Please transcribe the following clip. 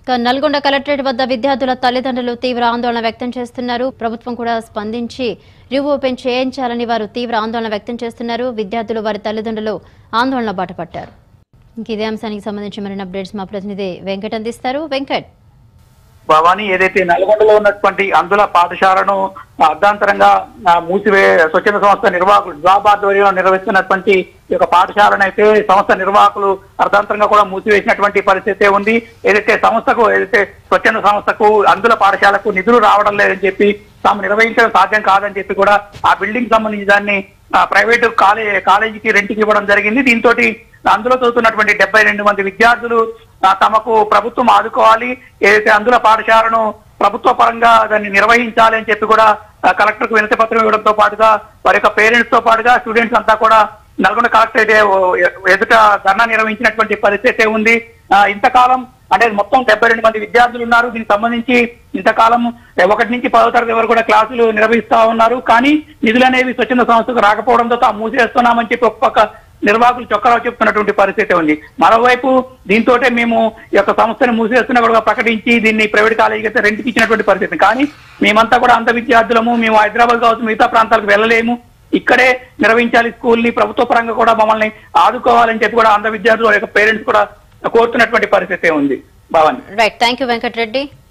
ఇక నల్గొండ కలెక్టరేట్ వద్ద విద్యార్థుల తల్లిదండ్రులు తీవ్ర ఆందోళన వ్యక్తం చేస్తున్నారు ప్రభుత్వం కూడా స్పందించి రీఓపెన్ చేయించాలని వారు తీవ్ర ఆందోళన వ్యక్తం చేస్తున్నారు విద్యార్థులు వారి తల్లిదండ్రులు ఆందోళన బాటపట్టారు ఇంక ఇదే అంశానికి సంబంధించి మరిన్ని అప్డేట్స్ మా ప్రతినిధి వెంకట్ అందిస్తారు వెంకట్ భవానీ ఏదైతే నల్గొండలో ఉన్నటువంటి అందుల పాఠశాలను అర్ధాంతరంగా ఆ, మూసివే స్వచ్ఛంద సంస్థ నిర్వాహకులు జాబ్ ఆధ్వర్యంలో నిర్వహిస్తున్నటువంటి ఈ యొక్క పాఠశాలను అయితే సంస్థ నిర్వాహకులు అర్ధాంతరంగా కూడా మూసివేసినటువంటి పరిస్థితి ఉంది ఏదైతే సంస్థకు ఏదైతే స్వచ్ఛంద సంస్థకు అందుల పాఠశాలకు నిధులు రావడం లేదని చెప్పి తాము నిర్వహించడం సాధ్యం కాదని చెప్పి కూడా ఆ బిల్డింగ్ సంబంధించి దాన్ని ఆ, ప్రైవేటు కాలేజ్ కాలేజీకి రెంట్కి ఇవ్వడం జరిగింది దీంతో అందులో చదువుతున్నటువంటి డెబ్బై రెండు మంది విద్యార్థులు ఆ, తమకు ప్రభుత్వం ఆదుకోవాలి ఏదైతే అందుల పాఠశాలను ప్రభుత్వ పరంగా దాన్ని నిర్వహించాలి అని చెప్పి కూడా ఆ, కలెక్టర్ కు వినతి పత్రం ఇవ్వడంతో పాటుగా వారి యొక్క పేరెంట్స్ తో పాటుగా స్టూడెంట్స్ అంతా కూడా నల్గొండ కలెక్టరేట్ ఎదుట ధర్నా నిర్వహించినటువంటి పరిస్థితి ఉంది ఆ, ఇంతకాలం అంటే మొత్తం డెబ్బై రెండు మంది విద్యార్థులు ఉన్నారు దీనికి సంబంధించి ఇంతకాలం ఒకటి నుంచి పదో తరగతి వరకు కూడా క్లాసులు నిర్వహిస్తా ఉన్నారు కానీ నిధులు అనేవి స్వచ్ఛంద సంస్థకు రాకపోవడంతో తాము మూసివేస్తున్నామని చెప్పి ఒక పక్క నిర్వాహకులు చొక్కరావు చెప్తున్నటువంటి పరిస్థితి ఉంది మరోవైపు దీంతో మేము ఈ యొక్క సంస్థని మూసివేస్తున్నా కూడా ప్రకటించి దీన్ని ప్రైవేట్ కాలేజీకి అయితే రెంట్కి ఇచ్చినటువంటి పరిస్థితి కానీ మేమంతా కూడా అంత విద్యార్థులము మేము హైదరాబాద్ కావచ్చు మిగతా ప్రాంతాలకు వెళ్ళలేము ఇక్కడే నిర్వహించాలి స్కూల్ ని ప్రభుత్వ పరంగా కూడా మమ్మల్ని ఆదుకోవాలని చెప్పి కూడా అంత విద్యార్థుల యొక్క పేరెంట్స్ కూడా కోరుతున్నటువంటి పరిస్థితి ఉంది Bhavani right thank you Venkat Reddy